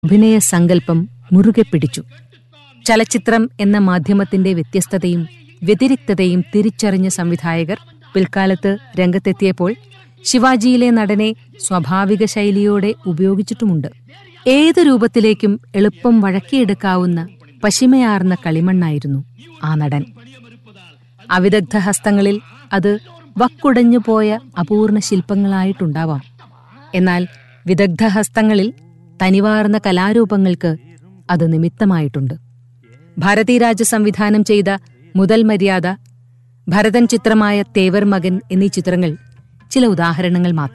അഭിനയ സങ്കല്പം മുറുകെ പിടിച്ചു ചലച്ചിത്രം എന്ന മാധ്യമത്തിന്റെ വ്യത്യസ്തതയും വ്യതിരിക്തതയും തിരിച്ചറിഞ്ഞ സംവിധായകർ പിൽക്കാലത്ത് രംഗത്തെത്തിയപ്പോൾ ശിവാജിയിലെ നടനെ സ്വാഭാവിക ശൈലിയോടെ ഉപയോഗിച്ചിട്ടുമുണ്ട് ഏത് രൂപത്തിലേക്കും എളുപ്പം വഴക്കിയെടുക്കാവുന്ന പശിമയാർന്ന കളിമണ്ണായിരുന്നു ആ നടൻ അവിദഗ്ധ ഹസ്തങ്ങളിൽ അത് വക്കുടഞ്ഞു പോയ അപൂർണ ശില്പങ്ങളായിട്ടുണ്ടാവാം എന്നാൽ വിദഗ്ധ ഹസ്തങ്ങളിൽ തനിവാർന്ന കലാരൂപങ്ങൾക്ക് അത് നിമിത്തമായിട്ടുണ്ട് ഭാരതീരാജ സംവിധാനം ചെയ്ത മുതൽ മര്യാദ ഭരതൻ ചിത്രമായ തേവർ മകൻ എന്നീ ചിത്രങ്ങൾ ചില ഉദാഹരണങ്ങൾ മാത്രം